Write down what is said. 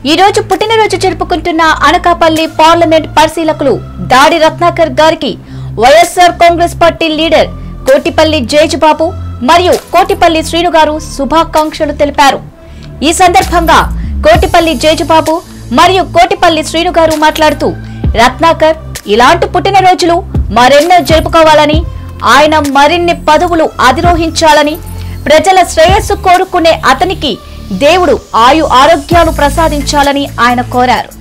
ఈ రోజు పుట్టినరోజు జరుపుకుంటున్న అనకాపల్లి పార్లమెంట్ పరిశీలకులు దాడి రత్నాకర్ గారికి YSR Congress party leader Kotipalli Jejubabu మరియు కోటిపల్లి శ్రీను గారు శుభాకాంక్షలు తెలిపారు ఈ సందర్భంగా కోటిపల్లి జేజుబాబు మరియు కోటిపల్లి శ్రీను గారు మాట్లాడుతూ రత్నాకర్ ఇలాంటి పుట్టినరోజులు మరెన్నో జరుపుకోవాలని ఆయన మరిన్ని పదవులు అధిరోహించాలని ప్రజల శ్రేయస్సు కోరుకునే అతనికి దేవుడు ఆయు ఆరోగ్యాలు ప్రసాదించాలని ఆయన కోరారు